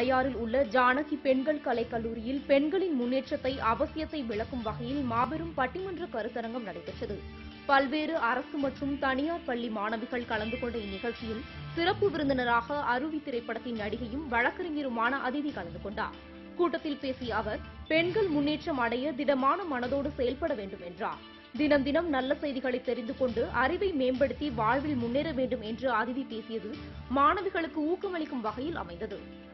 அடையாறில் உள்ள ஜானகி பெண்கள் கலைக் கல்லூரியில் பெண்களின் முன்னேற்றத்தை அவசியத்தை விளக்கும் வகையில் மாபெரும் பட்டிமன்ற கருத்தரங்கம் நடைபெற்றது பல்வேறு அரசு மற்றும் தனியார் பள்ளி மாணவிகள் கலந்து கொண்ட இந்நிகழ்ச்சியில் சிறப்பு விருந்தினராக அருவி திரைப்படத்தின் நடிகையும் வழக்கறிஞருமான அதிதி கலந்து கொண்டார் கூட்டத்தில் பேசிய அவர் பெண்கள் முன்னேற்றம் அடைய திடமான மனதோடு செயல்பட வேண்டும் என்றார் தினம் தினம் நல்ல செய்திகளை தெரிந்து கொண்டு அறிவை மேம்படுத்தி வாழ்வில் முன்னேற வேண்டும் என்று அதிதி பேசியது மாணவிகளுக்கு ஊக்கமளிக்கும் வகையில் அமைந்தது